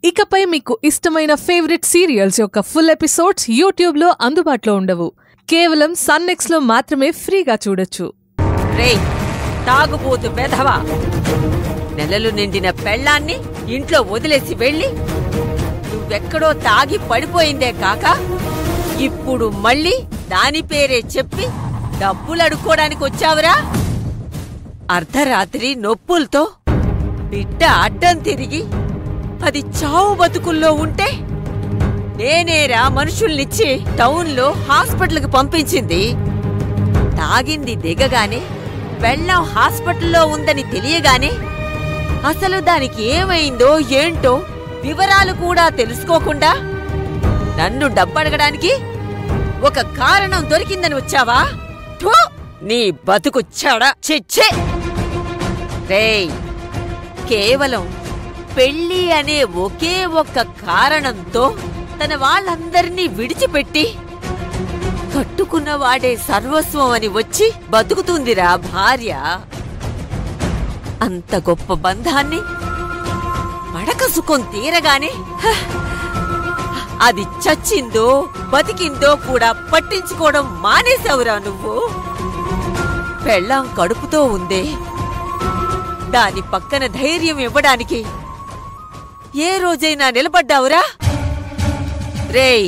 ఇకపై మీకు ఇష్టమైన ఫేవరెట్ సీరియల్స్ యొక్క ఫుల్ ఎపిసోడ్స్ యూట్యూబ్లో అందుబాటులో ఉండవు కేవలం సన్నెక్స్లో మాత్రమే ఫ్రీగా చూడొచ్చు రేయ్ తాగుబోతు వెధవా నెలలు నిండిన పెళ్ళాన్ని ఇంట్లో వదిలేసి వెళ్ళి నువ్వెక్కడో తాగి పడిపోయిందే కాక ఇప్పుడు మళ్ళీ దాని పేరే చెప్పి డబ్బులు అడుక్కోడానికి వచ్చావురా అర్ధరాత్రి నొప్పులతో బిడ్డ అడ్డం తిరిగి అది చావు బతుకుల్లో ఉంటే నేనేరా మనుషుల్నిచ్చి టౌన్లో హాస్పిటల్కి పంపించింది తాగింది దిగగానే వెళ్ళం హాస్పిటల్లో ఉందని తెలియగానే అసలు దానికి ఏమైందో ఏంటో వివరాలు కూడా తెలుసుకోకుండా నన్ను డబ్బడగడానికి ఒక కారణం దొరికిందని వచ్చావా ఠూ! నీ బతుకు చెడ చిచ్చే రేయ్ కేవలం పెళ్ళి అనే ఒకే ఒక్క కారణంతో తన వాళ్ళందరినీ విడిచిపెట్టి కట్టుకున్న వాడే సర్వస్వం అని వచ్చి బతుకుతుందిరా భార్య అంత గొప్ప బంధాన్ని మడక సుఖం తీరగానే హ, అది చచ్చిందో బతికిందో కూడా పట్టించుకోవడం మానేశావురా నువ్వు పెళ్ళాం కడుపుతో ఉందే దాని పక్కన ధైర్యం ఇవ్వడానికి ఏ రోజైనా నిలబడ్డావురా రేయ్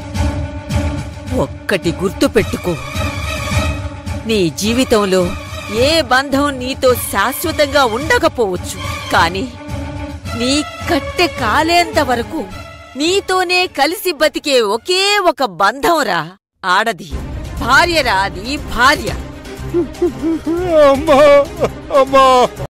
ఒక్కటి గుర్తుపెట్టుకో నీ జీవితంలో ఏ బంధం నీతో శాశ్వతంగా ఉండకపోవచ్చు కాని నీ కట్టె కాలేంత వరకు నీతోనే కలిసి బతికే ఒకే ఒక బంధంరా ఆడది భార్యరా అది భార్య అమ్మా అమ్మా